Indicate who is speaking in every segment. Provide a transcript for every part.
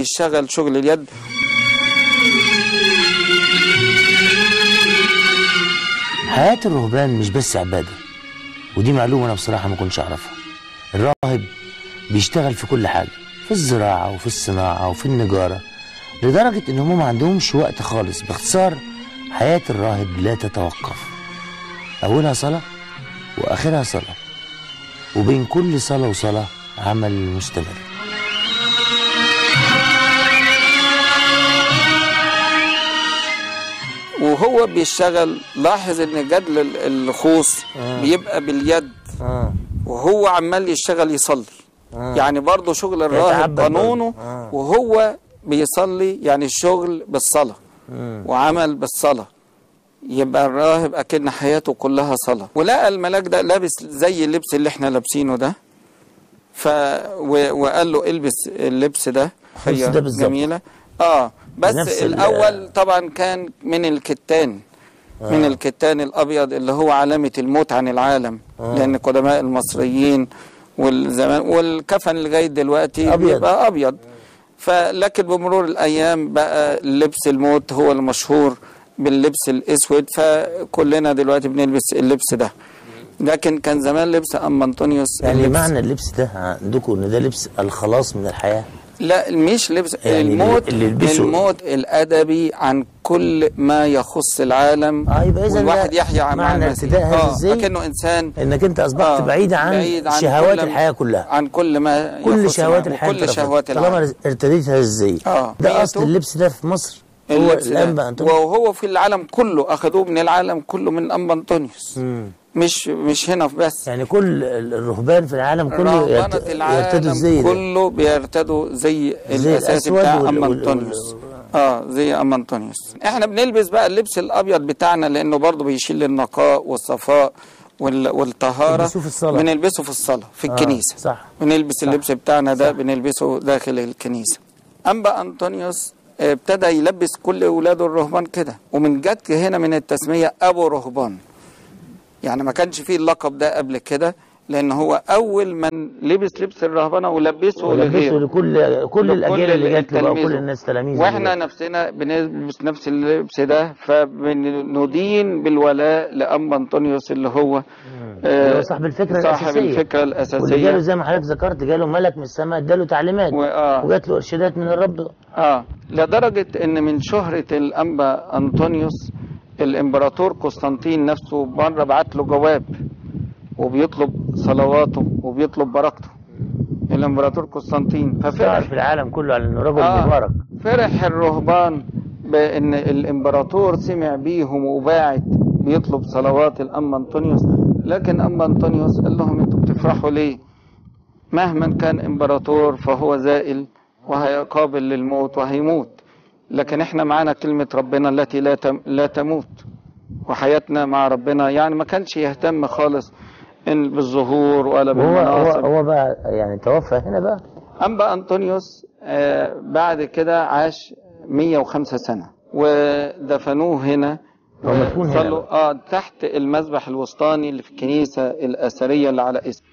Speaker 1: بيشتغل شغل اليد
Speaker 2: حياة الرهبان مش بس عبادة ودي معلومة أنا بصراحة ما كنتش أعرفها الراهب بيشتغل في كل حاجة في الزراعة وفي الصناعة وفي النجارة لدرجة إن هم ما عندهمش وقت خالص باختصار حياة الراهب لا تتوقف أولها صلاة وآخرها صلاة وبين كل صلاة وصلاة عمل مستمر
Speaker 1: وهو بيشتغل لاحظ ان جدل ال- الخوص بيبقى باليد
Speaker 2: آه.
Speaker 1: وهو عمال يشتغل يصلي يعني برضه شغل الراهب
Speaker 2: يتعبد
Speaker 1: قانونه
Speaker 2: برضه. آه.
Speaker 1: وهو بيصلي يعني الشغل بالصلاة وعمل بالصلاة يبقى الراهب أكن حياته كلها صلاة ولقى الملاك ده لابس زي اللبس اللي احنا لابسينه ده ف و... وقال له البس اللبس ده
Speaker 2: اللبس
Speaker 1: هي
Speaker 2: ده بالظبط.
Speaker 1: جميلة اه بس
Speaker 2: بنفس ال-
Speaker 1: الأول طبعا كان من الكتان من الكتان الأبيض اللي هو علامة الموت عن العالم لأن قدماء المصريين والزمان والكفن لغاية دلوقتي
Speaker 2: أبيض.
Speaker 1: بيبقى أبيض فلكن بمرور الأيام بقى لبس الموت هو المشهور باللبس الأسود فكلنا دلوقتي بنلبس اللبس ده لكن كان زمان لبس أم أنطونيوس
Speaker 2: يعني
Speaker 1: اللبس
Speaker 2: معنى اللبس ده عندكم إن ده لبس الخلاص من الحياة
Speaker 1: لا مش لبس
Speaker 2: يعني
Speaker 1: الموت
Speaker 2: اللي يلبسه-
Speaker 1: الموت الادبي عن كل ما يخص العالم
Speaker 2: آه، يبقى إذن
Speaker 1: والواحد
Speaker 2: ده
Speaker 1: يحيا عن
Speaker 2: معنى
Speaker 1: المسيح.
Speaker 2: ارتداء هذا
Speaker 1: آه،
Speaker 2: الزي
Speaker 1: اكنه انسان
Speaker 2: انك انت اصبحت
Speaker 1: آه،
Speaker 2: بعيد عن,
Speaker 1: بعيد عن
Speaker 2: شهوات
Speaker 1: كل-
Speaker 2: الحياه كلها
Speaker 1: عن كل ما
Speaker 2: كل
Speaker 1: يخص
Speaker 2: شهوات
Speaker 1: العالم
Speaker 2: الحياه
Speaker 1: وكل
Speaker 2: اترفضت.
Speaker 1: شهوات العالم
Speaker 2: طالما ارتديت هذا الزي
Speaker 1: آه.
Speaker 2: ده
Speaker 1: بيته-
Speaker 2: اصل اللبس ده في مصر هو
Speaker 1: اللبس ده.
Speaker 2: الانبا انطونيوس
Speaker 1: وهو في العالم كله اخذوه من العالم كله من انبا انطونيوس
Speaker 2: مم.
Speaker 1: مش مش هنا بس
Speaker 2: يعني كل ال- الرهبان في العالم كله
Speaker 1: رهبنة
Speaker 2: يرت- يرتدوا
Speaker 1: العالم
Speaker 2: الزي ده
Speaker 1: كله بيرتدوا زي الاساسي
Speaker 2: الأسود
Speaker 1: بتاع
Speaker 2: وال-
Speaker 1: ام
Speaker 2: وال-
Speaker 1: انطونيوس اه زي ام انطونيوس احنا بنلبس بقى اللبس الابيض بتاعنا لانه برضه بيشيل النقاء والصفاء وال- والطهاره
Speaker 2: بتلبسوه في الصلاة.
Speaker 1: بنلبسه في الصلاه في
Speaker 2: آه،
Speaker 1: الكنيسه
Speaker 2: صح.
Speaker 1: بنلبس اللبس بتاعنا ده بنلبسه داخل الكنيسه انبا انطونيوس ابتدى يلبس كل اولاده الرهبان كده ومن جت هنا من التسميه ابو رهبان يعني ما كانش فيه اللقب ده قبل كده لان هو اول من لبس لبس الرهبنه ولبسه
Speaker 2: ولبسه
Speaker 1: لغيره
Speaker 2: لكل كل الاجيال اللي جات له بقى
Speaker 1: تلاميذه.
Speaker 2: كل الناس تلاميذه
Speaker 1: واحنا
Speaker 2: اللي-
Speaker 1: نفسنا بنلبس نفس اللبس ده فبندين بالولاء لأنبا أنطونيوس اللي هو
Speaker 2: اللي هو صاحب الفكره
Speaker 1: صاحب
Speaker 2: الاساسيه
Speaker 1: الفكرة
Speaker 2: واللي جاله
Speaker 1: الأساسية
Speaker 2: زي ما حضرتك ذكرت جاله ملك من السماء اداله تعليمات
Speaker 1: و- آه.
Speaker 2: وجات له ارشادات من الرب
Speaker 1: آه لدرجة إن من شهرة الأنبا أنطونيوس الإمبراطور قسطنطين نفسه مرة بعت له جواب وبيطلب صلواته وبيطلب بركته الإمبراطور قسطنطين
Speaker 2: اشتهر
Speaker 1: ففرح
Speaker 2: في العالم كله على انه رجل
Speaker 1: آه
Speaker 2: مبارك
Speaker 1: فرح الرهبان بان الامبراطور سمع بيهم وباعت بيطلب صلوات الأم أنطونيوس لكن أم أنطونيوس قال لهم انتوا بتفرحوا ليه مهما كان امبراطور فهو زائل وهيقابل للموت وهيموت لكن احنا معانا كلمة ربنا التي لا تم لا تموت وحياتنا مع ربنا يعني ما كانش يهتم خالص إن بالظهور ولا
Speaker 2: هو هو
Speaker 1: بالمناصب
Speaker 2: هو بقى يعني توفى هنا بقى
Speaker 1: أنبا أنطونيوس آه، بعد كده عاش 105 سنة ودفنوه هنا
Speaker 2: هو مدفون هنا
Speaker 1: صلوا اه تحت المذبح الوسطاني اللي في الكنيسة الأثرية اللي على اسمه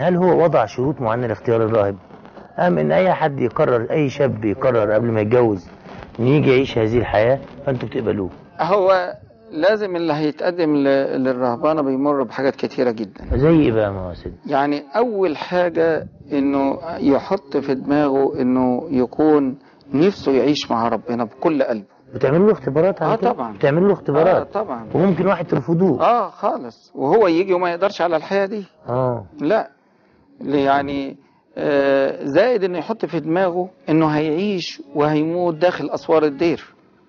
Speaker 2: هل هو وضع شروط معينه لاختيار الراهب ام ان اي حد يقرر اي شاب يقرر قبل ما يتجوز ان يجي يعيش هذه الحياه فانتوا بتقبلوه
Speaker 1: هو لازم اللي هيتقدم ل- للرهبانة بيمر بحاجات كتيرة جدا
Speaker 2: زي ايه بقى ما هو سيدي
Speaker 1: يعني أول حاجة إنه يحط في دماغه إنه يكون نفسه يعيش مع ربنا بكل قلبه
Speaker 2: بتعملوا له اختبارات على
Speaker 1: آه
Speaker 2: كده؟
Speaker 1: طبعا.
Speaker 2: بتعملوا له
Speaker 1: آه
Speaker 2: اختبارات
Speaker 1: طبعا
Speaker 2: وممكن واحد ترفضوه
Speaker 1: آه خالص وهو يجي وما يقدرش على الحياة دي
Speaker 2: اه
Speaker 1: لا يعني آه، زائد انه يحط في دماغه انه هيعيش وهيموت داخل اسوار الدير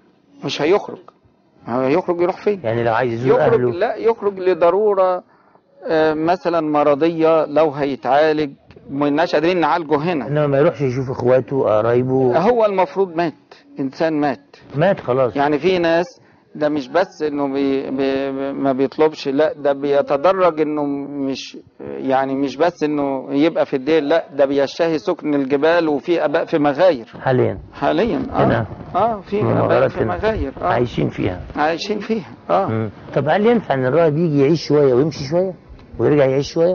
Speaker 1: مش هيخرج هو هيخرج يروح فين
Speaker 2: يعني لو عايز يزور
Speaker 1: يخرج
Speaker 2: اهله
Speaker 1: لا يخرج لضروره آه، مثلا مرضيه لو هيتعالج مش قادرين نعالجه هنا
Speaker 2: انما ما يروحش يشوف اخواته قرايبه
Speaker 1: هو المفروض مات انسان مات
Speaker 2: مات خلاص
Speaker 1: يعني في ناس ده مش بس انه بي بي ما بيطلبش لا ده بيتدرج انه مش يعني مش بس انه يبقى في الدير لا ده بيشتهي سكن الجبال وفي اباء في مغاير
Speaker 2: حاليا
Speaker 1: حاليا
Speaker 2: هنا.
Speaker 1: اه اه في اباء
Speaker 2: مغارات
Speaker 1: في
Speaker 2: هنا.
Speaker 1: مغاير اه
Speaker 2: عايشين فيها
Speaker 1: عايشين فيها اه
Speaker 2: مم. طب هل ينفع ان الراهب يجي يعيش شويه ويمشي شويه ويرجع يعيش شويه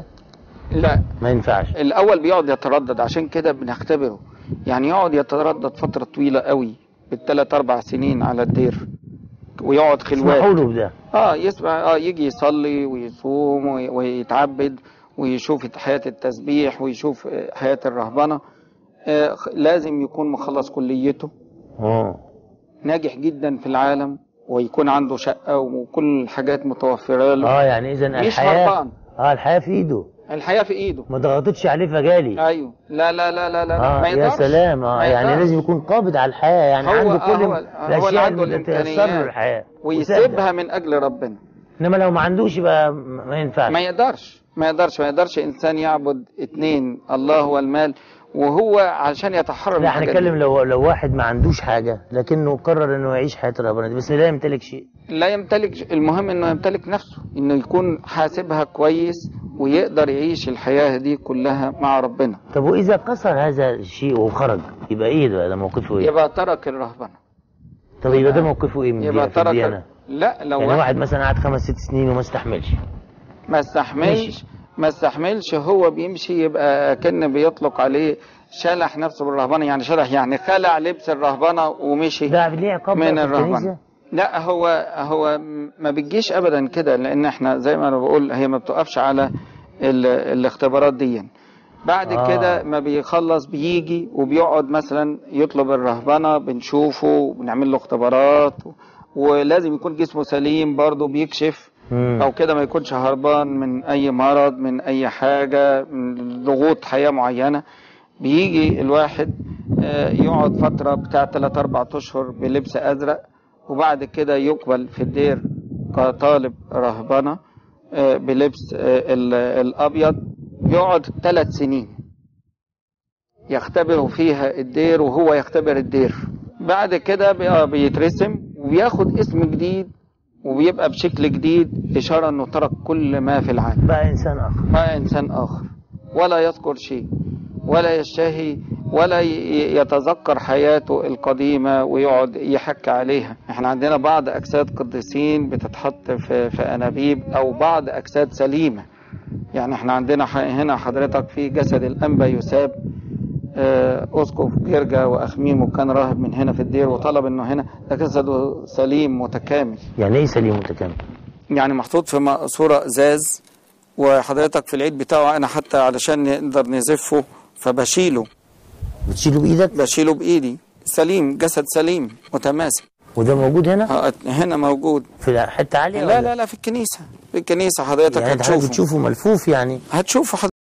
Speaker 1: لا
Speaker 2: ما ينفعش
Speaker 1: الاول بيقعد يتردد عشان كده بنختبره يعني يقعد يتردد فتره طويله قوي بالثلاث اربع سنين على الدير ويقعد خلوات
Speaker 2: اسمحوا له بده
Speaker 1: اه يسمع اه يجي يصلي ويصوم وي- ويتعبد ويشوف حياة التسبيح ويشوف آه، حياة الرهبنة آه خ- لازم يكون مخلص كليته
Speaker 2: اه
Speaker 1: ناجح جدا في العالم ويكون عنده شقة وكل الحاجات متوفرة له
Speaker 2: اه يعني اذا
Speaker 1: مش
Speaker 2: الحياه
Speaker 1: هربان
Speaker 2: اه الحياه في ايده
Speaker 1: الحياة في ايده
Speaker 2: ما ضغطتش عليه فجالي
Speaker 1: ايوه لا لا لا لا لا
Speaker 2: اه
Speaker 1: ما
Speaker 2: يا
Speaker 1: يقدرش
Speaker 2: سلام اه
Speaker 1: ما
Speaker 2: يعني
Speaker 1: يقدرش.
Speaker 2: لازم يكون قابض على الحياه يعني
Speaker 1: هو-
Speaker 2: عنده
Speaker 1: آه،
Speaker 2: كل
Speaker 1: هو- هو اللي
Speaker 2: الاشياء
Speaker 1: عنده
Speaker 2: اللي تيسر له
Speaker 1: الإمكانيات.
Speaker 2: الحياه
Speaker 1: ويسيبها من اجل ربنا
Speaker 2: انما لو ما عندوش يبقى م- ما ينفعش
Speaker 1: ما يقدرش ما يقدرش ما يقدرش انسان يعبد اتنين الله والمال وهو عشان يتحرر من
Speaker 2: لا
Speaker 1: الحاجات
Speaker 2: هنتكلم
Speaker 1: دي.
Speaker 2: لو لو واحد ما عندوش حاجه لكنه قرر انه يعيش حياه ربنا دي بس لا يمتلك شيء
Speaker 1: لا يمتلك المهم انه يمتلك نفسه انه يكون حاسبها كويس ويقدر يعيش الحياة دي كلها مع ربنا
Speaker 2: طب واذا كسر هذا الشيء وخرج يبقى ايه ده ده موقفه ايه
Speaker 1: يبقى ترك الرهبنة
Speaker 2: طب يبقى ده موقفه ايه من
Speaker 1: يبقى
Speaker 2: دي في الديانه
Speaker 1: ترك لا لو
Speaker 2: يعني
Speaker 1: واحد
Speaker 2: واحد مثلا قعد خمس ست سنين وما استحملش
Speaker 1: ما استحملش ما استحملش هو بيمشي يبقى كأن بيطلق عليه شلح نفسه بالرهبنة يعني شلح يعني خلع لبس الرهبنة ومشي
Speaker 2: ده ليه عقاب بقى
Speaker 1: من
Speaker 2: في
Speaker 1: الرهبنة
Speaker 2: الكنيسه
Speaker 1: لا هو هو ما بتجيش ابدا كده لان احنا زي ما انا بقول هي ما بتقفش على ال- الاختبارات دي بعد
Speaker 2: آه.
Speaker 1: آه. كده ما بيخلص بيجي وبيقعد مثلا يطلب الرهبنة بنشوفه بنعمل له اختبارات ولازم يكون جسمه سليم برضه بيكشف
Speaker 2: مم.
Speaker 1: او كده ما يكونش هربان من اي مرض من اي حاجة من ضغوط حياة معينة بيجي الواحد آه، يقعد فترة بتاع 3 4 اشهر بلبس ازرق وبعد كده يقبل في الدير كطالب رهبنة آه، بلبس آه، ال- الابيض يقعد ثلاث سنين يختبر فيها الدير وهو يختبر الدير بعد كده بقى بيترسم وبياخد اسم جديد وبيبقى بشكل جديد إشارة أنه ترك كل ما في العالم
Speaker 2: بقى انسان اخر
Speaker 1: بقى إنسان آخر ولا يذكر شيء ولا يشتهي ولا ي- يتذكر حياته القديمة ويقعد يحكي عليها احنا عندنا بعض أجساد قديسين بتتحط في, في أنابيب أو بعض أجساد سليمة يعني احنا عندنا ح- هنا حضرتك في جسد الأنبا يساب آه، أسقف جرجا وأخميم كان راهب من هنا في الدير وطلب إنه هنا ده جسده سليم متكامل
Speaker 2: يعني ايه سليم متكامل
Speaker 1: يعني محطوط في مقصورة ازاز وحضرتك في العيد بتاعه انا حتى علشان نقدر نزفه فبشيله
Speaker 2: بتشيله بايدك
Speaker 1: بشيله بايدي سليم جسد سليم متماسك
Speaker 2: وده موجود هنا
Speaker 1: ها- هنا موجود
Speaker 2: في حته عاليه
Speaker 1: لا
Speaker 2: ولا؟
Speaker 1: لا لا في الكنيسة في الكنيسة حضرتك
Speaker 2: يعني انت حضرتك
Speaker 1: هتشوفه
Speaker 2: بتشوفه ملفوف يعني
Speaker 1: هتشوفه